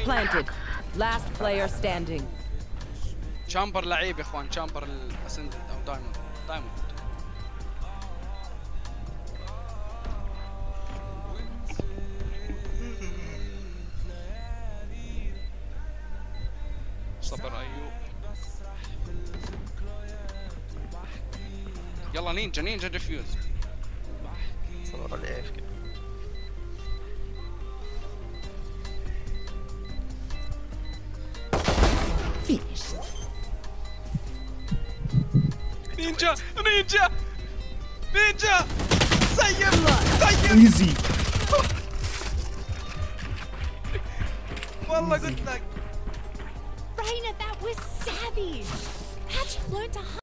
planted. Last player standing. تشامبر لعيب يا اخوان تشامبر الاسندنت او دايموند دايموند صبر ايوب يلا نينجا نينجا ديفيوز صور عليه كده نينجا نينجا نينجا سيب سيب ايزي والله قلت لك Raina, that was savage. How'd you learn to